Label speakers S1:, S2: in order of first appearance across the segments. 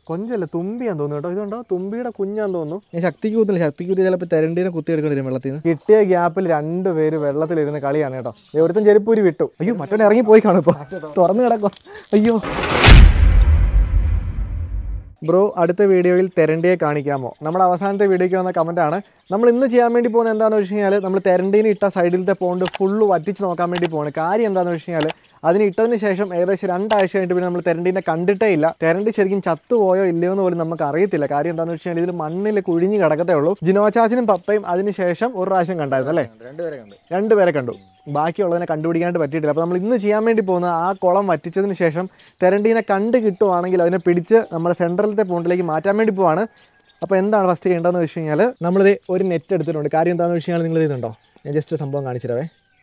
S1: കൊഞ്ചല്ല തുമ്പിയാന്ന് തോന്നുന്നു കേട്ടോ ഇതുണ്ടോ തുമ്പിയുടെ കുഞ്ഞാന്ന് തോന്നുന്നു
S2: ഞാൻ ശക്തിക്ക് കുത്തില്ല ശക്തിക്ക് കുത്തി ചിലപ്പോൾ തെരണ്ടീനെ കുത്തി എടുക്കേണ്ടി വരും വെള്ളത്തിൽ നിന്ന്
S1: കിട്ടിയ ഗ്യാപ്പിൽ രണ്ടുപേര് വെള്ളത്തിലിരുന്ന് കളിയാണ് കേട്ടോ ദേ ഒരുത്തൻ ചെരുപ്പൂരി വിട്ടു അയ്യോ മറ്റവൻ ഇറങ്ങി പോയി കാണും ഇപ്പൊ തുറന്നു കിടക്കും അയ്യോ ബ്രോ അടുത്ത വീഡിയോയിൽ തെരണ്ടിയെ കാണിക്കാമോ നമ്മുടെ അവസാനത്തെ വീഡിയോയ്ക്ക് വന്ന കമൻ്റ് ആണ് നമ്മൾ ഇന്ന് ചെയ്യാൻ വേണ്ടി പോകുന്നത് എന്താണെന്ന് വെച്ച് കഴിഞ്ഞാൽ നമ്മൾ തെരണ്ടീനെ ഇട്ട സൈഡിലത്തെ പോണ്ട് ഫുള്ള് വറ്റിച്ച് നോക്കാൻ വേണ്ടി പോകുന്നത് കാര്യം എന്താണെന്ന് വെച്ച് കഴിഞ്ഞാൽ അതിന് ഇട്ടതിന് ശേഷം ഏകദേശം രണ്ടാഴ്ച കഴിഞ്ഞിട്ട് പിന്നെ നമ്മൾ തെരണ്ടീനെ കണ്ടിട്ടേ ഇല്ല തെരണ്ടി ശരിക്കും ചത്തുപോയോ ഇല്ലയോ എന്ന് പോലും നമുക്ക് അറിയത്തില്ല കാര്യം എന്താണെന്ന് വെച്ച് കഴിഞ്ഞാൽ ഇതിൽ മണ്ണിൽ കുഴിഞ്ഞ് കിടക്കത്തേ ഉള്ളൂ ജിനോചാച്ചനും പപ്പയും അതിന് ശേഷം ഒരു പ്രാവശ്യം കണ്ടായിരുന്നു അല്ലേ
S2: രണ്ടുപേരെ കണ്ട്
S1: രണ്ടുപേരെ കണ്ടു ബാക്കിയുള്ളതിനെ കണ്ടുപിടിക്കാണ്ട് പറ്റിയിട്ടില്ല അപ്പോൾ നമ്മൾ ഇന്ന് ചെയ്യാൻ വേണ്ടി പോകുന്ന ആ കുളം വറ്റിച്ചതിന് ശേഷം തെരണ്ടീനെ കണ്ട് കിട്ടുവാണെങ്കിൽ അതിനെ പിടിച്ച് നമ്മുടെ സെൻട്രലത്തെ പോണ്ടിലേക്ക് മാറ്റാൻ വേണ്ടി പോവാണ് അപ്പോൾ എന്താണ് ഫസ്റ്റ് ചെയ്യേണ്ടതെന്ന് വെച്ച് കഴിഞ്ഞാൽ നമ്മളിത് ഒരു നെറ്റ് എടുത്തിട്ടുണ്ട് കാര്യം എന്താണെന്ന് വെച്ച് കഴിഞ്ഞാൽ നിങ്ങൾ ഇതുണ്ടോ ഞാൻ ജസ്റ്റ് സംഭവം കാണിച്ചിരവേ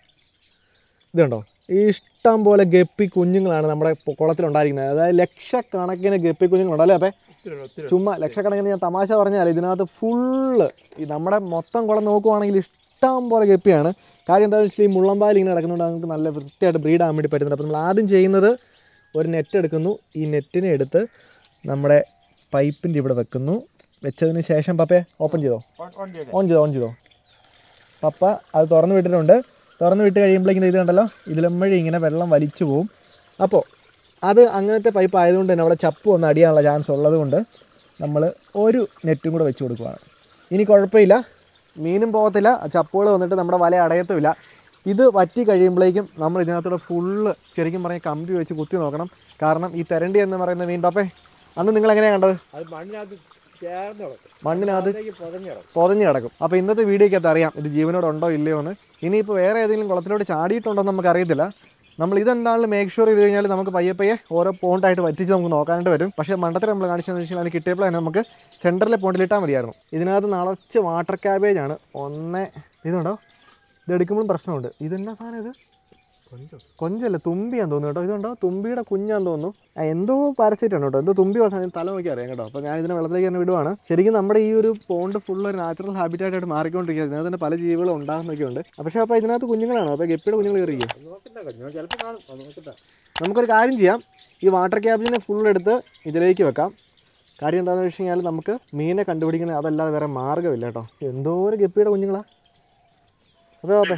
S1: ഇതുണ്ടോ ഈ ഇഷ്ടം പോലെ ഗപ്പി കുഞ്ഞുങ്ങളാണ് നമ്മുടെ പൊ- കുളത്തിലുണ്ടായിരിക്കുന്നത് അതായത് ലക്ഷക്കണക്കിന് ഗപ്പി കുഞ്ഞുങ്ങളുണ്ട് അല്ലേ അപ്പോൾ ചുമ്മാ ലക്ഷക്കണക്കിന് ഞാൻ തമാശ പറഞ്ഞാൽ ഇതിനകത്ത് ഫുള്ള് ഈ നമ്മുടെ മൊത്തം കുളം നോക്കുവാണെങ്കിൽ ഇഷ്ടം പോലെ ഗപ്പിയാണ് കാര്യം എന്താണെന്ന് വെച്ചാൽ ഈ മുള്ളമ്പാൽ ഇങ്ങനെ കിടക്കുന്നുണ്ട് നമുക്ക് നല്ല വൃത്തിയായിട്ട് ബ്രീഡ് ആകാൻ വേണ്ടി പറ്റുന്നുണ്ട് അപ്പോൾ നമ്മൾ ആദ്യം ചെയ്യുന്നത് ഒരു നെറ്റ് എടുക്കുന്നു ഈ നെറ്റിനെ എടുത്ത് നമ്മുടെ പൈപ്പിൻ്റെ ഇവിടെ വെക്കുന്നു വെച്ചതിന് ശേഷം പപ്പയെ ഓപ്പൺ ചെയ്തോ ഓൺ ചെയ്തോ ഓൺ ചെയ്തോ പപ്പ അത് തുറന്ന് വിട്ടിട്ടുണ്ട് തുറന്ന് വിട്ട് കഴിയുമ്പോഴേക്കും ഇത് കണ്ടല്ലോ ഇതിലമ്മഴി ഇങ്ങനെ വെള്ളം വലിച്ചു പോവും അപ്പോൾ അത് അങ്ങനത്തെ പൈപ്പ് ആയതുകൊണ്ട് തന്നെ അവിടെ ചപ്പ് വന്ന് അടിയാനുള്ള ചാൻസ് ഉള്ളത് കൊണ്ട് നമ്മൾ ഒരു നെറ്റും കൂടെ വെച്ച് കൊടുക്കുകയാണ് ഇനി കുഴപ്പമില്ല മീനും പോകത്തില്ല ചപ്പുകൾ വന്നിട്ട് നമ്മുടെ വല അടയത്തുമില്ല ഇത് വറ്റി കഴിയുമ്പോഴേക്കും നമ്മൾ ഇതിനകത്തൂടെ ഫുള്ള് ശരിക്കും പറഞ്ഞാൽ കമ്പി വെച്ച് കുത്തി നോക്കണം കാരണം ഈ തെരണ്ടി എന്ന് പറയുന്ന മീൻ പാപ്പേ അന്ന് നിങ്ങൾ എങ്ങനെയാണ് കണ്ടത്
S2: അത് മണ്ണിനകത്ത് ചേർന്ന് കിടക്കും
S1: മണ്ണിനകത്ത്
S2: പൊതഞ്ഞ് കിടക്കും
S1: പൊതഞ്ഞ് കിടക്കും അപ്പോൾ ഇന്നത്തെ വീഡിയോക്കകത്ത് അറിയാം ഇത് ജീവനോട് ഉണ്ടോ ഇല്ലയോ എന്ന് ഇനിയിപ്പോൾ വേറെ ഏതെങ്കിലും കുളത്തിലോട്ട് ചാടിയിട്ടുണ്ടോ എന്ന് നമുക്ക് അറിയത്തില്ല നമ്മൾ ഇതെന്താണെങ്കിലും മേക്ക് ഷുവർ ചെയ്ത് കഴിഞ്ഞാൽ നമുക്ക് പയ്യെ പയ്യെ ഓരോ പോണ്ടായിട്ട് വറ്റിച്ച് നമുക്ക് നോക്കാനായിട്ട് വരും പക്ഷേ മണ്ടത്തിൽ നമ്മൾ കാണിച്ചതെന്ന് വെച്ചാൽ അതിന് കിട്ടിയപ്പോൾ തന്നെ നമുക്ക് സെൻറ്ററിലെ പോണ്ടിലിട്ടാൽ മതിയായിരുന്നു ഇതിനകത്ത് നിറച്ച് വാട്ടർ ക്യാബേജ് ആണ് ഒന്ന് ഇതുണ്ടോ ഇത് എടുക്കുമ്പോഴും പ്രശ്നമുണ്ട് ഇതെന്നാ സാധനം ഇത് കൊഞ്ചല്ല തുമ്പിയാന്ന് തോന്നുന്നു കേട്ടോ ഇതുണ്ടോ തുമ്പിയുടെ കുഞ്ഞാന്ന് തോന്നുന്നു ആ, എന്തോ പാരസൈറ്റ് ആണ് കേട്ടോ എന്തോ തുമ്പി അവസാനം തല നോക്കി അറിയാം കേട്ടോ അപ്പോൾ ഞാൻ ഇതിനെ വെള്ളത്തിലേക്ക് തന്നെ വിടുവാണ് ശരിക്കും നമ്മുടെ ഈ ഒരു പോണ്ട് ഫുൾ ഒരു നാച്ചുറൽ ഹാബിറ്റായിട്ട് ആയിട്ട് മാറിക്കൊണ്ടിരിക്കുക ഇതിനകത്ത് തന്നെ പല ജീവികളും ഉണ്ടാകുന്നൊക്കെ ഉണ്ട് പക്ഷേ അപ്പോൾ ഇതിനകത്ത് കുഞ്ഞുങ്ങളാണോ അപ്പോൾ ഗപ്പിയുടെ കുഞ്ഞുങ്ങൾ കയറിയോ
S2: നോക്കണ്ട ചിലപ്പോൾ കാണും അത് നോക്കണ്ട
S1: നമുക്കൊരു കാര്യം ചെയ്യാം ഈ വാട്ടർ ക്യാബിനെ ഫുൾ എടുത്ത് ഇതിലേക്ക് വെക്കാം കാര്യം എന്താണെന്ന് വെച്ച് കഴിഞ്ഞാൽ നമുക്ക് മീനെ കണ്ടുപിടിക്കുന്നത് അതല്ലാതെ വേറെ മാർഗ്ഗമില്ല കേട്ടോ എന്തോ ഒരു ഗപ്പിയുടെ കുഞ്ഞുങ്ങളാ അതെ ഓക്കെ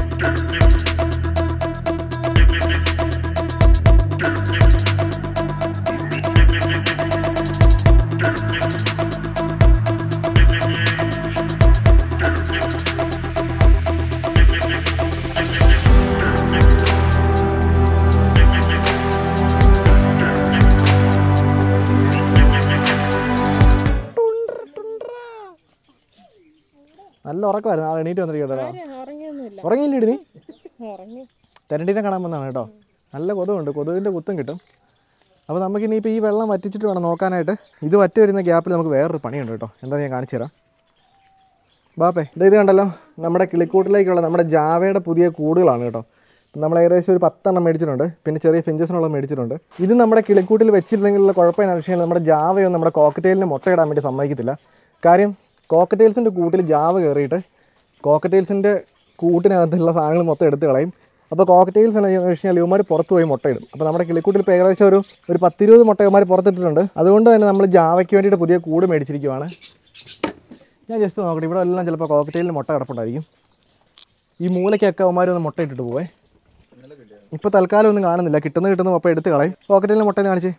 S1: നല്ല ഉറക്കമായിരുന്നു ആ എണീറ്റ് വന്നിരിക്കട്ടോ
S3: ഉറങ്ങിയൊന്നുമില്ല
S1: ഉറങ്ങിയില്ലേ നീ
S3: ഉറങ്ങി
S1: തെരണ്ടീനെ കാണാൻ വന്നതാണ് കേട്ടോ നല്ല കൊതുകുണ്ട് കൊതുകിൻ്റെ കുത്തും കിട്ടും അപ്പോൾ നമുക്ക് ഇനിയിപ്പോൾ ഈ വെള്ളം വറ്റിച്ചിട്ട് വേണം നോക്കാനായിട്ട് ഇത് വറ്റി വരുന്ന ഗ്യാപ്പിൽ നമുക്ക് വേറൊരു പണിയുണ്ട് കേട്ടോ എന്താ ഞാൻ കാണിച്ചു തരാം ബാപ്പേ ഇത് ഇത് കണ്ടല്ലോ നമ്മുടെ കിളിക്കൂട്ടിലേക്കുള്ള നമ്മുടെ ജാവയുടെ പുതിയ കൂടുകളാണ് കേട്ടോ നമ്മൾ ഏകദേശം ഒരു പത്തെണ്ണം മേടിച്ചിട്ടുണ്ട് പിന്നെ ചെറിയ ഫിഞ്ചസിനുള്ള മേടിച്ചിട്ടുണ്ട് ഇത് നമ്മുടെ കിളിക്കൂട്ടിൽ വെച്ചിട്ടുണ്ടെങ്കിലുള്ള കുഴപ്പം എന്താണെന്ന് വെച്ച് കഴിഞ്ഞാൽ നമ്മുടെ ജാവയൊന്നും നമ്മുടെ കോക്കറ്റെയിലിന് മുട്ടയിടാൻ വേണ്ടി സമ്മതിക്കത്തില്ല കാര്യം കോക്കറ്റെയിൽസിൻ്റെ കൂട്ടിൽ ജാവ കയറിയിട്ട് കോക്കറ്റെയിൽസിൻ്റെ കൂട്ടിനകത്തുള്ള സാധനങ്ങൾ മൊത്തം എടുത്ത് കളയും അപ്പോൾ കോക്കറ്റെയിൽസ് എന്ന് വെച്ച് കഴിഞ്ഞാൽ ഇവന്മാർ പുറത്ത് പോയി മുട്ടയിടും അപ്പോൾ നമ്മുടെ കിളിക്കൂട്ടിൽ ഇപ്പോൾ ഏകദേശം ഒരു ഒരു പത്തിരുപത് മുട്ട ഇവന്മാർ പുറത്തിട്ടിട്ടുണ്ട് അതുകൊണ്ട് തന്നെ നമ്മൾ ജാവയ്ക്ക് വേണ്ടിയിട്ട് പുതിയ കൂട് മേടിച്ചിരിക്കുവാണ് ഞാൻ ജസ്റ്റ് നോക്കട്ടെ ഇവിടെ എല്ലാം ചിലപ്പോൾ കോക്കറ്റെയിലിന് മുട്ട കിടപ്പുണ്ടായിരിക്കും ഈ മൂലയ്ക്കൊക്കെ അവന്മാർ ഒന്ന് മുട്ട ഇട്ടിട്ട് പോവേ ഇപ്പോൾ തൽക്കാലം ഒന്നും കാണുന്നില്ല കിട്ടുന്ന കിട്ടുന്ന അപ്പോൾ എടുത്ത് കളയും പോക്കറ്റിൽ മുട്ട കാണിച്ച്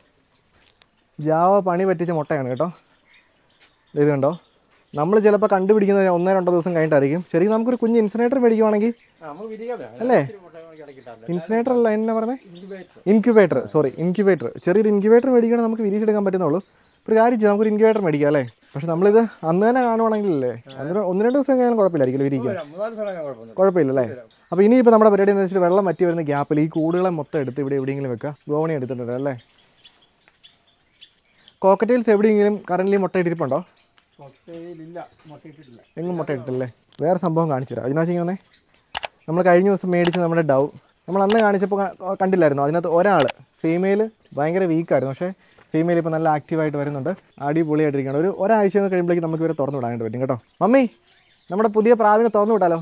S1: ജാവ പണി പറ്റിച്ച മുട്ടയാണ് കേട്ടോ ദേ ഇത് കണ്ടോ നമ്മൾ ചിലപ്പോൾ കണ്ടുപിടിക്കുന്നത് ഒന്നോ രണ്ടോ ദിവസം കഴിഞ്ഞിട്ടായിരിക്കും ശരിക്കും നമുക്കൊരു കുഞ്ഞ് ഇൻസിനേറ്റർ മേടിക്കുവാണെങ്കിൽ
S2: നമുക്ക് വിരിക്കാം
S1: അല്ലേ ഇൻസിനേറ്റർ അല്ല എന്നാ പറഞ്ഞത് ഇൻക്യുബേറ്റർ സോറി ഇൻക്യുബേറ്റർ ചെറിയൊരു ഇൻക്യുബേറ്റർ മേടിക്കുകയാണെങ്കിൽ നമുക്ക് വിരിച്ചെടുക്കാൻ പറ്റുന്നുള്ളൂ ഒരു കാര്യം ചെയ്യാം നമുക്കൊരു ഇൻക്യുബേറ്റർ മേടിക്കാം അല്ലേ പക്ഷെ നമ്മളിത് അന്ന് തന്നെ കാണുവാണെങ്കിലല്ലേ അന്നേരം ഒന്ന് രണ്ട് ദിവസം കഴിഞ്ഞാലും കുഴപ്പമില്ലായിരിക്കും വിരിക്കാൻ
S2: മൂന്നാല് സ്ഥലം കുഴപ്പമൊന്നും
S1: കുഴപ്പമില്ല അല്ലേ അപ്പോൾ ഇനിയിപ്പോൾ നമ്മുടെ പരിപാടി എന്ന് വെച്ചിട്ട് വെള്ളം വറ്റി വരുന്ന ഗ്യാപ്പിൽ ഈ കൂടുകളെ മൊത്തം എടുത്ത് ഇവിടെ എവിടെയെങ്കിലും വെക്കുക ഗോവണി എടുത്തിട്ടുണ്ട് അല്ലേ കോക്കറ്റെയിൽസ് എവിടെയെങ്കിലും കറൻ്റ് മുട്ട ഇട്ടിരിപ്പുണ്ടോ
S2: ഇല്ല മുട്ടയിട്ടിട്ടില്ല
S1: എങ്ങും മുട്ട ഇട്ടില്ലേ വേറെ സംഭവം കാണിച്ചു തരാം അതിനാ ചെയ്യുന്നേ നമ്മൾ കഴിഞ്ഞ ദിവസം മേടിച്ച നമ്മുടെ ഡൗ നമ്മൾ അന്ന് കാണിച്ചപ്പോൾ ക- കണ്ടില്ലായിരുന്നു അതിനകത്ത് ഒരാൾ ഫീമെയിൽ ഭയങ്കര വീക്കായിരുന്നു പക്ഷേ ഫീമെയിൽ ഇപ്പോൾ നല്ല ആക്റ്റീവായിട്ട് വരുന്നുണ്ട് അടിപൊളിയായിട്ടിരിക്കുകയാണ് ഒരു ഒരാഴ്ച കൂടെ കഴിയുമ്പോഴേക്കും നമുക്ക് ഇവരെ തുറന്നു വിടാനായിട്ട് പറ്റും കേട്ടോ മമ്മി നമ്മുടെ പുതിയ പ്രാവിനെ തുറന്നു വിട്ടാലോ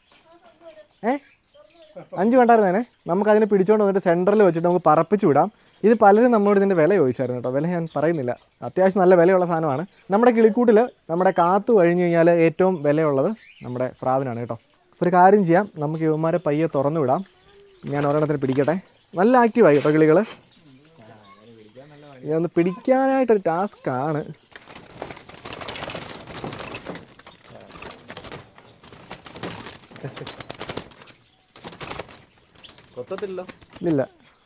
S1: ഏ അഞ്ച് വേണ്ടായിരുന്നേനെ നമുക്ക് അതിനെ പിടിച്ചുകൊണ്ട് വന്നിട്ട് സെൻറ്ററിൽ വെച്ചിട്ട് നമുക്ക് പറപ്പിച്ച് വിടാം ഇത് പലരും നമ്മളോട് ഇതിൻ്റെ വില ചോദിച്ചായിരുന്നു കേട്ടോ വില ഞാൻ പറയുന്നില്ല അത്യാവശ്യം നല്ല വിലയുള്ള സാധനമാണ് നമ്മുടെ കിളിക്കൂട്ടിൽ നമ്മുടെ കാത്തു കഴിഞ്ഞ് കഴിഞ്ഞാൽ ഏറ്റവും വിലയുള്ളത് നമ്മുടെ പ്രാവിനാണ് കേട്ടോ ഒരു കാര്യം ചെയ്യാം നമുക്ക് ഇവന്മാരെ പയ്യെ തുറന്നു വിടാം ഞാൻ ഒരെണ്ണത്തിന് പിടിക്കട്ടെ നല്ല ആക്റ്റീവായി കേട്ടോ കിളികൾ ഇതൊന്ന് പിടിക്കാനായിട്ടൊരു ടാസ്ക് ആണ്
S2: കൊത്തത്തില്ലല്ലോ
S1: ഇല്ല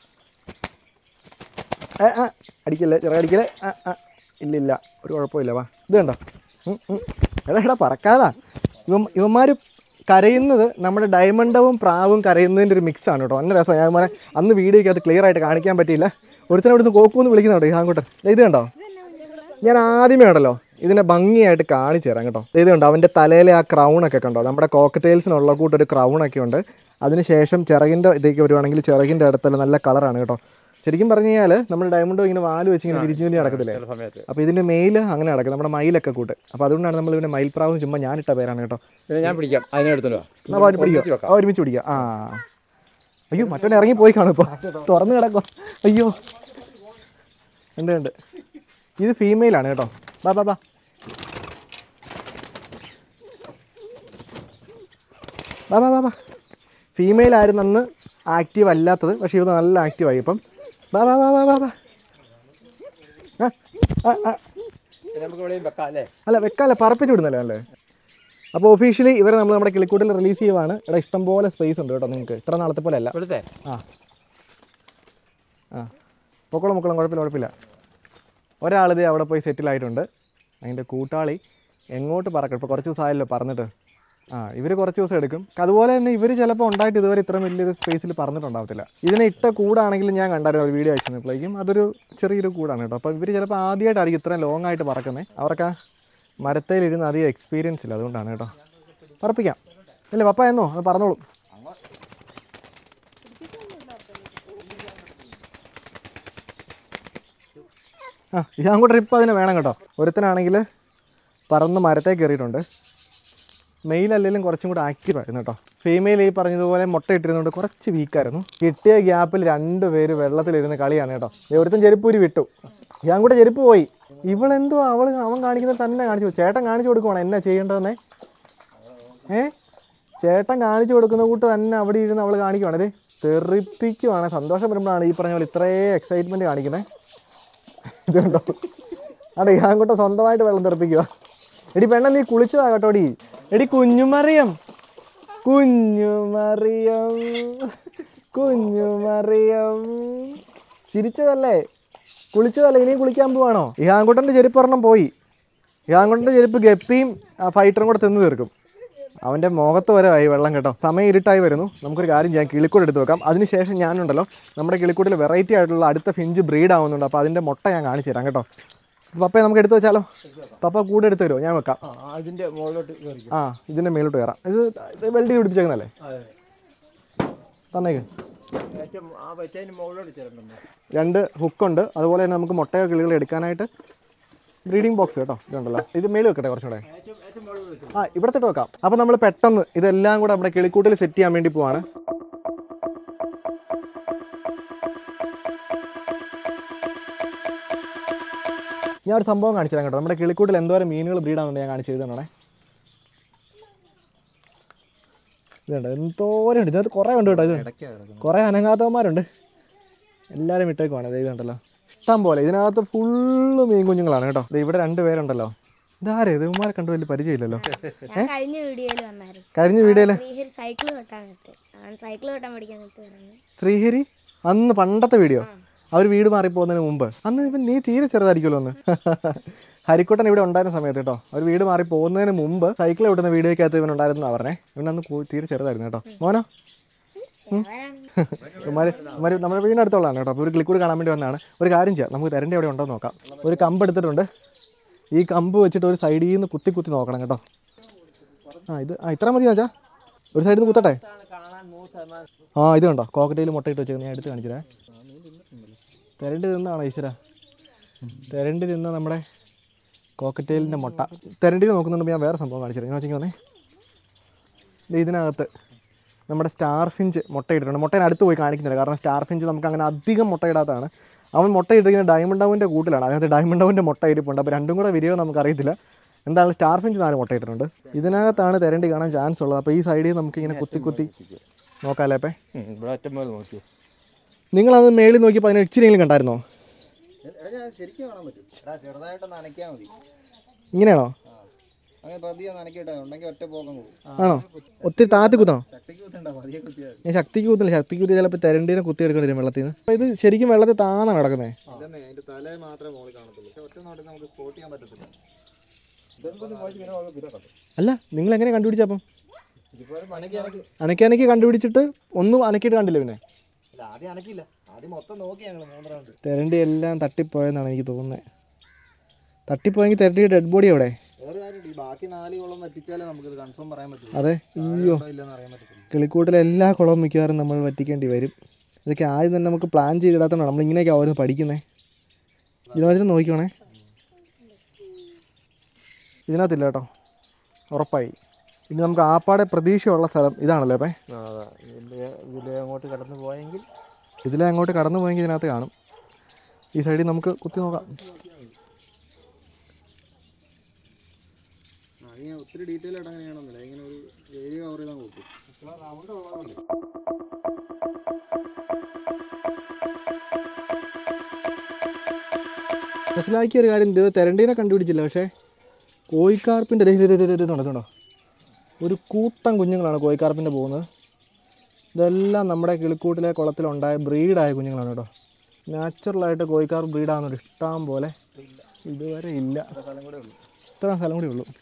S1: ഏ ആ അടിക്കല്ലേ ചെറിയ അടിക്കല്ലേ ആ ആ ഇല്ല ഇല്ല ഒരു കുഴപ്പമില്ല വാ ഇത് കണ്ടോ ഉം, ഉം. എടാ എടാ പറക്കാതാ ഇവ ഇവന്മാർ കരയുന്നത് നമ്മുടെ ഡയമണ്ടവും പ്രാവും കരയുന്നതിൻ്റെ ഒരു മിക്സ് ആണ് കേട്ടോ നല്ല രസം ഞാൻ മോനെ അന്ന് വീഡിയോയ്ക്ക് അത് ക്ലിയർ ആയിട്ട് കാണിക്കാൻ പറ്റിയില്ല ഒരുത്തനെ ഇവിടുന്ന് കോക്കൂന്ന് വിളിക്കുന്നുണ്ട് ഈ ആൺകുട്ടൻ ദേ ഇത് കണ്ടോ ഞാൻ ആദ്യമേ ഉണ്ടല്ലോ ഇതിനെ ഭംഗിയായിട്ട് കാണിച്ചു തരാം കേട്ടോ ദേ ഇത് കണ്ടോ അവൻ്റെ തലയിലെ ആ ക്രൗൺ ഒക്കെ കണ്ടോ നമ്മുടെ കോക്കറ്റെയിൽസിനുള്ള കൂട്ടൊരു ക്രൗൺ ഒക്കെ ഉണ്ട് അതിനുശേഷം ചിറകിൻ്റെ ഇതേക്ക് വരുവാണെങ്കിൽ ചിറകിൻ്റെ അടുത്തുള്ള നല്ല കളറാണ് കേട്ടോ ശരിക്കും പറഞ്ഞു കഴിഞ്ഞാൽ നമ്മൾ ഡയമണ്ടോ ഇങ്ങനെ വാല് വെച്ച് ഇങ്ങനെ തിരിച്ചു തിരിഞ്ഞ് നടക്കത്തില്ലേ
S2: ചില സമയത്ത്
S1: അപ്പോൾ ഇതിൻ്റെ മെയിൽ അങ്ങനെ നടക്കും നമ്മുടെ മയിലൊക്കെ കൂട്ട് അപ്പോൾ അതുകൊണ്ടാണ് നമ്മൾ ഇതിനെ മയിൽപ്രാവും ചുമ്മാ ഞാനിട്ട പേരാണ് കേട്ടോ
S2: പിന്നെ ഞാൻ പിടിക്കാം അതിനെടുത്തല്ലോ
S1: എന്നാ വാ, പിടിക്കാം ആ, ഒരുമിച്ച് പിടിക്കാം ആ അയ്യോ മറ്റവൻ ഇറങ്ങി പോയി കാണും ഇപ്പോൾ തുറന്ന് കിടക്കും അയ്യോ ഉണ്ട് ഉണ്ട് ഇത് ഫീമെയിലാണ് കേട്ടോ ബാ ബാ ബാ ബാ ബാ ബാ ബാ ഫീമെയിൽ ആയിരുന്നു അന്ന് ആക്റ്റീവ് അല്ലാത്തത് പക്ഷേ ഇത് നല്ല ആക്റ്റീവായി ഇപ്പം ബാ ബാ ബാ ബാ ബാ ബാ ആ, ആ, ആ.
S2: നമുക്ക് ഇവിടെയും വെക്കാം അല്ലേ
S1: അല്ല വെക്കാല്ല പറപ്പിച്ച് വിടുന്നല്ലേ അല്ലേ അപ്പോൾ ഒഫീഷ്യലി ഇവരെ നമ്മൾ നമ്മുടെ കിളിക്കൂട്ടിൽ റിലീസ് ചെയ്യുവാണ് ഇവിടെ ഇഷ്ടംപോലെ സ്പേസ് ഉണ്ട് കേട്ടോ നിങ്ങൾക്ക് ഇത്ര നാളത്തെ പോലെ അല്ല
S2: ഇവിടുത്തെ
S1: ആ ആ പൊക്കോളം പൊക്കോളം കുഴപ്പമില്ല കുഴപ്പമില്ല ഒരാളിത് അവിടെ പോയി സെറ്റിൽ ആയിട്ടുണ്ട് അതിൻ്റെ കൂട്ടാളി എങ്ങോട്ട് പറക്കണം ഇപ്പോൾ കുറച്ച് ദിവസമായല്ലോ പറഞ്ഞിട്ട് ആ ഇവർ കുറച്ച് ദിവസം എടുക്കും അതുപോലെ തന്നെ ഇവർ ചിലപ്പോൾ ഉണ്ടായിട്ട് ഇതുവരെ ഇത്ര വലിയൊരു സ്പേസിൽ പറഞ്ഞിട്ടുണ്ടാവത്തില്ല ഇതിനെ ഇട്ട കൂടാണെങ്കിലും ഞാൻ കണ്ടായിരുന്നു ഒരു വീഡിയോ അയച്ചപ്പോഴേക്കും അതൊരു ചെറിയൊരു കൂടാണ് കേട്ടോ അപ്പോൾ ഇവർ ചിലപ്പോൾ ആദ്യമായിട്ടായിരിക്കും ഇത്രയും ലോങ് ആയിട്ട് പറക്കുന്നത് അവർക്ക് ആ മരത്തേലിരുന്ന് അധികം എക്സ്പീരിയൻസ് ഇല്ല അതുകൊണ്ടാണ് കേട്ടോ പറപ്പിക്കാം ഇല്ല പപ്പ എന്നോ അത് പറഞ്ഞോളൂ ആ ഞാൻ കൂടെ ട്രിപ്പ് അതിന് വേണം കേട്ടോ ഒരുത്തനാണെങ്കിൽ പറന്ന് മരത്തേ കയറിയിട്ടുണ്ട് മെയിൽ അല്ലെങ്കിലും കുറച്ചും കൂടെ ആക്റ്റീവ് ആയിരുന്നു കേട്ടോ ഫീമെയിൽ ഈ പറഞ്ഞതുപോലെ മുട്ട ഇട്ടിരുന്നുകൊണ്ട് കുറച്ച് വീക്കായിരുന്നു കിട്ടിയ ഗ്യാപ്പിൽ രണ്ട് പേര് വെള്ളത്തിലിരുന്ന് കളിയാണ് കേട്ടോ ദേ ഒരുത്തൻ ചെരുപ്പൂരി വിട്ടു ഞാൻ കൂടെ ചെരുപ്പ് പോയി ഇവളെന്തോ അവൾ അവൻ കാണിക്കുന്നത് തന്നെ കാണിച്ചു കൊടുക്കും. ചേട്ടൻ കാണിച്ചു കൊടുക്കുവാണ് എന്നാ ചെയ്യേണ്ടതെന്നേ ഏ ചേട്ടൻ കാണിച്ചു കൊടുക്കുന്ന കൂട്ട് തന്നെ അവിടെ ഇരുന്ന് അവൾ കാണിക്കുവാണ് ഇത് തെറിപ്പിക്കുവാണ് സന്തോഷം വരുമ്പോഴാണ് ഈ പറഞ്ഞ പോലെ ഇത്രയും എക്സൈറ്റ്മെൻറ്റ് കാണിക്കുന്നത് ഇതുണ്ടോ അതെ ഞാൻ കൂട്ടം സ്വന്തമായിട്ട് വെള്ളം തെറിപ്പിക്കുക എടി പെണ്ണ നീ കുളിച്ചതാ കേട്ടോടി എടി കുഞ്ഞുമറിയം കുഞ്ഞുമറിയം കുഞ്ഞുമറിയം ചിരിച്ചതല്ലേ കുളിച്ചതല്ലേ ഇനിയും കുളിക്കാൻ പോവാണോ ഈ ആൺകുട്ടൻ്റെ ചെരുപ്പ് ഒരെണ്ണം പോയി ഈ ആൺകുട്ടൻ്റെ ചെരുപ്പ് ഗപ്പിയും ആ ഫൈറ്ററും കൂടെ തിന്ന് തീർക്കും അവൻ്റെ മുഖത്ത് വരെ ആയി വെള്ളം കേട്ടോ സമയം ഇരുട്ടായി വരുന്നു നമുക്കൊരു കാര്യം ചെയ്യാം കിളിക്കൂട് എടുത്ത് വെക്കാം അതിനുശേഷം ഞാനുണ്ടല്ലോ നമ്മുടെ കിളിക്കൂട്ടിൽ വെറൈറ്റി ആയിട്ടുള്ള അടുത്ത ഫിഞ്ച് ബ്രീഡ് ആവുന്നുണ്ട് അപ്പോൾ അതിൻ്റെ മുട്ട ഞാൻ കാണിച്ചു തരാം കേട്ടോ പപ്പയെ നമുക്ക് എടുത്ത് വെച്ചാലോ പപ്പ കൂടെ എടുത്ത് തരുമോ ഞാൻ വെക്കാം
S2: ആ അതിന്റെ മുകളിലോട്ട് കയറി
S1: ആ ഇതിൻ്റെ മേലോട്ട് കയറാം ഇത് ഇത് വെൽഡ് പിടിപ്പിച്ചേക്കുന്നല്ലേ
S2: അതെ
S1: തന്നേക്ക്
S2: ഏറ്റവും ആ വെച്ചതിന് മുകളിലോട്ട് ചേരണ്ടോ
S1: രണ്ട് ഹുക്കുണ്ട് അതുപോലെ തന്നെ നമുക്ക് മുട്ടയോ കിളികൾ എടുക്കാനായിട്ട് ബ്രീഡിംഗ് ബോക്സ് കേട്ടോ ഇതുണ്ടല്ലോ ഇത് മേളിൽ വെക്കട്ടെ കുറച്ചുകൂടെ
S2: ഏറ്റവും ഏറ്റവും മുകളിൽ വെച്ചു
S1: ആ ഇവിടത്തെ വെക്കാം അപ്പോൾ നമ്മൾ പെട്ടെന്ന് ഇതെല്ലാം കൂടെ നമ്മുടെ കിളിക്കൂട്ടിൽ സെറ്റ് ചെയ്യാൻ വേണ്ടി പോവാണ് ഞാൻ ഒരു സംഭവം കാണിച്ചു തരാം കേട്ടോ നമ്മുടെ കിളിക്കൂട്ടിൽ എന്തോരം മീനുകൾ ബ്രീഡാണെന്ന് ഞാൻ കാണിച്ചു തരണേ ഇതുണ്ട് എന്തോരം ഉണ്ട് ഇതിനകത്ത് കുറേ ഉണ്ട് കേട്ടോ ഇത് കുറേ അനങ്ങാത്തവന്മാരുണ്ട് എല്ലാവരും വിട്ടേക്കുവാണ് ഇത് ഇതുണ്ടല്ലോ ഇഷ്ടം പോലെ ഇതിനകത്ത് ഫുള്ള് മീൻ കുഞ്ഞുങ്ങളാണ് കേട്ടോ ദേ ഇവിടെ രണ്ട് പേരുണ്ടല്ലോ ഇതാരേ ഇതുമാരെ കണ്ടു വലിയ പരിചയമില്ലല്ലോ
S3: ഞാൻ കഴിഞ്ഞ വീഡിയോയിൽ വന്നായിരുന്നു
S1: കഴിഞ്ഞ വീഡിയോയിൽ
S3: ശ്രീഹരി സൈക്കിൾ വെട്ടാൻ കിട്ടും അവൻ സൈക്കിൾ വെട്ടാൻ പഠിക്കാൻ നിർത്തി പറഞ്ഞു
S1: ശ്രീഹരി അന്ന് പണ്ടത്തെ വീഡിയോ അവർ വീട് മാറിപ്പോകുന്നതിന് മുമ്പ് അന്ന് ഇപ്പം നീ തീരെ ചെറുതായിരിക്കുമല്ലോ അന്ന് ഹരിക്കുട്ടൻ ഇവിടെ ഉണ്ടായിരുന്ന സമയത്ത് കേട്ടോ അവർ വീട് മാറി പോകുന്നതിന് മുമ്പ് സൈക്കിൾ വിട്ടുന്ന വീഡിയോക്കകത്ത് ഇവൻ ഉണ്ടായിരുന്ന പറഞ്ഞേ ഇവൻ അന്ന് കൂ- തീരെ ചെറുതായിരുന്നു കേട്ടോ മോനോ ഇവന്മാര് ഇവന്മാര് നമ്മുടെ വീടിൻ്റെ അടുത്തുള്ളതാണ് കേട്ടോ അപ്പോൾ ഒരു ക്ലിക്കൂട് കാണാൻ വേണ്ടി വന്നതാണ് ഒരു കാര്യം ചെയ്യാം നമുക്ക് തരൻ്റെ എവിടെ ഉണ്ടോ എന്ന് നോക്കാം ഒരു കമ്പ് എടുത്തിട്ടുണ്ട് ഈ കമ്പ് വെച്ചിട്ട് ഒരു സൈഡിൽ നിന്ന് കുത്തി കുത്തി നോക്കണം കേട്ടോ ആ ഇത് ആ ഇത്ര മതി വെച്ചാ ഒരു സൈഡിൽ നിന്ന് കുത്തട്ടെ ആ ഇത് കണ്ടോ കോക്കറ്റയിൽ മുട്ടയിട്ട് വെച്ചേക്കുന്നത് ഞാൻ എടുത്ത് കാണിച്ചിരേ തെരണ്ട് തിന്നാണോ ഈശ്വര തെരണ്ട് തിന്ന നമ്മുടെ കോക്കറ്റെയിലിൻ്റെ മുട്ട തെരണ്ടിൽ നോക്കുന്നുണ്ട് ഞാൻ വേറെ സംഭവം കാണിച്ചിരുന്നു ഞാൻ വെച്ചെങ്കിൽ വന്നേ ദേ ഇതിനകത്ത് നമ്മുടെ സ്റ്റാർ ഫിഞ്ച് മുട്ടയിട്ടിട്ടുണ്ട് മുട്ടേനെ അടുത്ത് പോയി കാണിക്കുന്നില്ല കാരണം സ്റ്റാർ ഫിഞ്ച് നമുക്ക് അങ്ങനെ അധികം മുട്ടയിടാത്തതാണ് അവൻ മുട്ട ഇട്ടിരിക്കുന്നത് ഡയമണ്ട് ഡൗവിൻ്റെ കൂട്ടിലാണ് അതിനകത്ത് ഡയമണ്ട് ഡൗവിൻ്റെ മുട്ട ഇരിപ്പുണ്ട് അപ്പോൾ രണ്ടും കൂടെ വിരിയോ നമുക്കറിയത്തില്ല എന്തായാലും സ്റ്റാർ ഫിഞ്ച് നാല് മുട്ട ഇട്ടിട്ടുണ്ട് ഇതിനകത്താണ് തെരണ്ടി കാണാൻ ചാൻസ് ഉള്ളത് അപ്പോൾ ഈ സൈഡിൽ നമുക്ക് ഇങ്ങനെ കുത്തി കുത്തി നോക്കാമല്ലേ അപ്പേ
S2: ഇവിടെ ഒറ്റ മുകളിൽ നോക്കിയോ
S1: നിങ്ങളത് മേളിൽ നോക്കിയപ്പോൾ അതിന് ഇച്ചിരിയെങ്കിലും കണ്ടായിരുന്നോ
S4: ശരിക്കും കാണാൻ പറ്റും എടാ ചെറുതായിട്ടൊന്ന് നനയ്ക്കാൽ മതി
S1: ഇങ്ങനെയാണോ
S4: ആ അങ്ങനെ പതിയെ നനയ്ക്കട്ടെ ഉണ്ടെങ്കിൽ ഒറ്റ പോക്കം പോകും
S1: ആണോ ഒത്തിരി താത്തി കുത്തണോ
S4: ശക്തിക്ക് കുത്തണ്ട പതിയെ കുത്തിയാൽ
S1: ഞാൻ ശക്തിക്ക് കുത്തില്ല ശക്തിക്ക് കുത്തി ചിലപ്പോൾ തെരണ്ടീനെ കുത്തി എടുക്കേണ്ടി വരും വെള്ളത്തിൽ നിന്ന് അപ്പോൾ ഇത് ശരിക്കും വെള്ളത്തിൽ താന്നാണ് കിടക്കുന്നത്
S4: ഇല്ലെന്നേ അതിന്റെ തല മാത്രമേ മുകളിൽ കാണത്തുള്ളൂ പക്ഷെ ഒറ്റ നോട്ടം നമുക്ക് സ്പോട്ട് ചെയ്യാൻ പറ്റത്തില്ല
S2: ഇതൊന്നും പോയി പിന്നെ നമുക്ക് പിന്നെ കണ്ടു
S1: അല്ല നിങ്ങൾ എങ്ങനെ കണ്ടുപിടിച്ചപ്പം
S2: ഇതുപോലെ
S4: അനക്കി അനക്കി
S1: അനക്കി അനക്കി കണ്ടുപിടിച്ചിട്ട് ഒന്നും അനക്കിയിട്ട് കണ്ടില്ല പിന്നെ
S4: അല്ല ആദ്യം അനക്കില്ല ആദ്യം മൊത്തം നോക്കി ഞങ്ങൾ മൂന്ന് റൗണ്ട്
S1: തെരണ്ടി എല്ലാം തട്ടിപ്പോയെന്നാണ് എനിക്ക് തോന്നുന്നത് തട്ടിപ്പോയെങ്കിൽ തെരണ്ടി ഡെഡ് ബോഡി എവിടെ
S4: വേറെ കാര്യം ഈ ബാക്കി നാല് കുളം വറ്റിച്ചാലേ നമുക്കിത് കൺഫേം പറയാൻ പറ്റുള്ളൂ
S1: അതെ അയ്യോ
S4: ഉണ്ടോ ഇല്ലെന്ന് അറിയാൻ പറ്റത്തില്ല
S1: കിളിക്കൂട്ടിലെ എല്ലാ കുളവും മിക്കവാറും നമ്മൾ വറ്റിക്കേണ്ടി വരും ഇതൊക്കെ ആദ്യം തന്നെ നമുക്ക് പ്ലാൻ ചെയ്തിടാത്തതാണ് നമ്മൾ ഇങ്ങനെയൊക്കെ ഓരോന്ന് പഠിക്കുന്നത് ഇതിനകത്ത് നോക്കിക്കോണേ ഇതിനകത്തില്ല കേട്ടോ ഉറപ്പായി ഇനി നമുക്ക് ആപ്പാടെ പ്രതീക്ഷയുള്ള സ്ഥലം ഇതാണല്ലോ അപ്പേ
S2: ആ അതാ ഇതിൻ്റെ ഇതിലെ അങ്ങോട്ട് കടന്നു പോയെങ്കിൽ
S1: ഇതിലെ അങ്ങോട്ട് കടന്നു പോയെങ്കിൽ ഇതിനകത്ത് കാണും ഈ സൈഡിൽ നമുക്ക് കുത്തി നോക്കാം
S4: ആ ഇനി ഒത്തിരി ഡീറ്റെയിൽ ആയിട്ട് അങ്ങനെ ചെയ്യണമെന്നില്ല ഇങ്ങനെ ഒരു ഏരിയ കവർ ചെയ്താൽ കൊടുക്കും
S1: മനസ്സിലാക്കിയ ഒരു കാര്യം ഇത് തെരണ്ടീനെ കണ്ടുപിടിച്ചില്ല പക്ഷേ കോഴിക്കാർപ്പിൻ്റെ ദേ, ദേ, ദേ, ദേ, ദേ, ഇതുണ്ടോ, ഇതുണ്ടോ? ഒരു കൂട്ടം കുഞ്ഞുങ്ങളാണ് കോഴിക്കാർപ്പിൻ്റെ പോകുന്നത് ഇതെല്ലാം നമ്മുടെ കിളിക്കൂട്ടിലെ കുളത്തിലുണ്ടായ ബ്രീഡായ കുഞ്ഞുങ്ങളാണ് കേട്ടോ നാച്ചുറലായിട്ട് കോഴിക്കാർ ബ്രീഡാകുന്നുണ്ട് ഇഷ്ടം പോലെ ഇതുവരെ ഇല്ല
S2: സ്ഥലം കൂടെ ഉള്ളൂ
S1: ഇത്ര സ്ഥലം കൂടി ഉള്ളൂ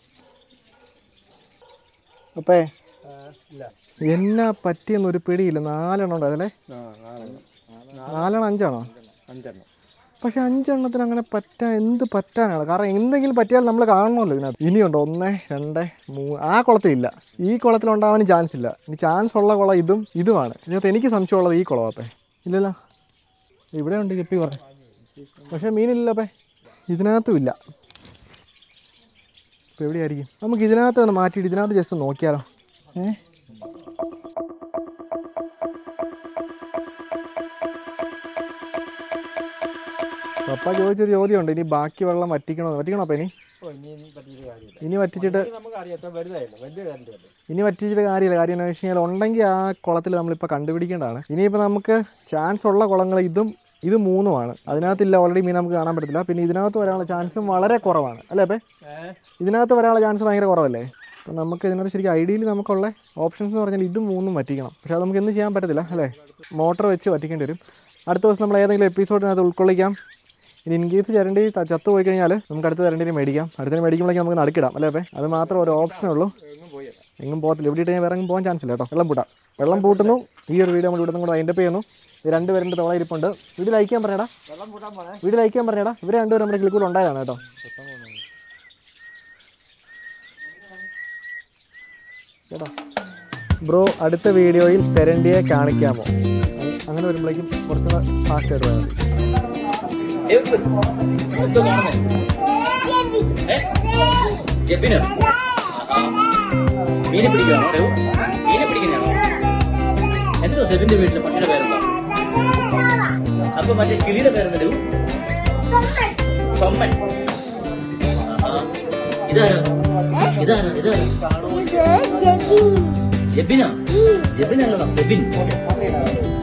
S1: അപ്പേ
S2: ഇല്ല
S1: എന്നാ പറ്റിയെന്നൊരു പിടിയില്ല നാലെണ്ണം ഉണ്ടായിരുന്നല്ലേ
S2: ആ നാലെണ്ണം
S1: നാലെണ്ണം അഞ്ചാണോ
S2: അഞ്ചെണ്ണം
S1: പക്ഷെ അഞ്ചെണ്ണത്തിന് അങ്ങനെ പറ്റാൻ എന്ത് പറ്റാനാണ് കാരണം എന്തെങ്കിലും പറ്റിയാൽ നമ്മൾ കാണണമല്ലോ ഇതിനകത്ത് ഇനിയുണ്ട് ഒന്ന് രണ്ട് മൂന്ന് ആ കുളത്തിലില്ല ഈ കുളത്തിലുണ്ടാവാൻ ചാൻസ് ഇല്ല ഇനി ചാൻസ് ഉള്ള കുളം ഇതും ഇതുമാണ് ഇതിനകത്ത് എനിക്ക് സംശയമുള്ളത് ഈ കുളം അപ്പേ ഇല്ലല്ലോ ഇവിടെ ഉണ്ട് കെപ്പി പറഞ്ഞു പക്ഷേ മീനില്ല അപ്പേ ഇതിനകത്തും ഇല്ല ഇപ്പോൾ എവിടെയായിരിക്കും നമുക്ക് ഇതിനകത്ത് ഒന്ന് മാറ്റിയിട്ട് ഇതിനകത്ത് ജസ്റ്റ് നോക്കിയാലോ ഏ പപ്പ ചോദിച്ചൊരു ചോദ്യമുണ്ട് ഇനി ബാക്കി വെള്ളം വറ്റിക്കണോ വറ്റിക്കണോ അപ്പം ഇനി
S2: ഓ ഇനി ഇനി പറ്റിയിട്ട് കാര്യമില്ല
S1: ഇനി വറ്റിച്ചിട്ട്
S2: ഇത് നമുക്ക് അറിയാത്ത വലുതായല്ലോ വലിയ കാര്യമല്ലേ
S1: ഇനി വറ്റിച്ചിട്ട് കാര്യമില്ല കാര്യം എന്താണെന്ന് വെച്ച് കഴിഞ്ഞാൽ ഉണ്ടെങ്കിൽ ആ കുളത്തിൽ നമ്മളിപ്പോൾ കണ്ടുപിടിക്കേണ്ടതാണ് ഇനിയിപ്പോൾ നമുക്ക് ചാൻസ് ഉള്ള കുളങ്ങൾ ഇതും ഇത് മൂന്നുമാണ് അതിനകത്തില്ല ഓൾറെഡി മീൻ നമുക്ക് കാണാൻ പറ്റത്തില്ല പിന്നെ ഇതിനകത്ത് വരാനുള്ള ചാൻസും വളരെ കുറവാണ് അല്ലേ അപ്പേ
S2: ഏഹ്
S1: ഇതിനകത്ത് വരാനുള്ള ചാൻസ് ഭയങ്കര കുറവല്ലേ അപ്പം നമുക്ക് ഇതിനകത്ത് ശരിക്കും ഐഡിയയിൽ നമുക്കുള്ള ഓപ്ഷൻസ് എന്ന് പറഞ്ഞാൽ ഇത് മൂന്നും വറ്റിക്കണം പക്ഷേ അത് നമുക്ക് എന്ത് ചെയ്യാൻ പറ്റത്തില്ല അല്ലേ മോട്ടർ വെച്ച് വറ്റിക്കേണ്ടി വരും അടുത്ത ദിവസം നമ്മൾ ഏതെങ്കിലും എപ്പിസോഡിനകത്ത് ഉൾക്കൊള്ളിക്കാം ഇനി ഇൻ കേസ് ചരണ്ടി ത- ചത്തു പോയി കഴിഞ്ഞാൽ നമുക്ക് അടുത്ത ചരണ്ടിനെ മേടിക്കാം അടുത്തതിന് മേടിക്കുമ്പോഴേക്കും നമുക്ക് നടുക്കിടാം അല്ലേ അപ്പേ അത് മാത്രം ഒരു ഓപ്ഷനേ ഉള്ളൂ
S2: എങ്ങും പോയല്ല
S1: എങ്ങും പോകത്തില്ല ഇവിടെ ഇട്ട് ഞാൻ വേറെ എങ്ങും പോകാൻ ചാൻസ് ഇല്ല കേട്ടോ വെള്ളം പൂട്ടാം വെള്ളം പൂട്ടുന്നു ഈ ഒരു വീഡിയോ നമ്മൾ ഇവിടെ കൂടെ അതിൻ്റെ ചെയ്യുന്നു ഇത് രണ്ട് പേരുടെ തോള ഇരിപ്പുണ്ട് വീട് ലൈക്ക് ചെയ്യാൻ പറഞ്ഞേടാ
S2: വെള്ളം കൂട്ടാൻ പോണേ
S1: വീട് ലൈക്ക് ചെയ്യാൻ പറഞ്ഞേടാ ഇവർ രണ്ടുപേരും നമ്മുടെ കിളിക്കൂടെ ഉണ്ടായതാണ് കേട്ടോ കേട്ടോ ബ്രോ അടുത്ത വീഡിയോയിൽ തെരണ്ടിയെ കാണിക്കാമോ അ- അങ്ങനെ വരുമ്പോഴേക്കും കുറച്ചുകൂടെ ഫാസ്റ്റ് ആയിട്ട് പോയാൽ മതി
S5: എന്തോ കാണുന്നേ ഏ? ജെബിന് ആഹാ. മീനെ പിടിക്കുകയാണോ രഘു മീനെ പിടിക്കുന്നതാണോ എന്തോ സെബിന്റെ വീട്ടിലെ പട്ടിയുടെ പേരെന്താ അപ്പൊ മറ്റേ കിളിയുടെ പേരെന്താ രഘു കൊമ്മൻ ആഹാ. ഇതാരാ ഇതാരാ ഇതാരാ ജെബിനാ ജെബിനല്ലടാ സെബിൻ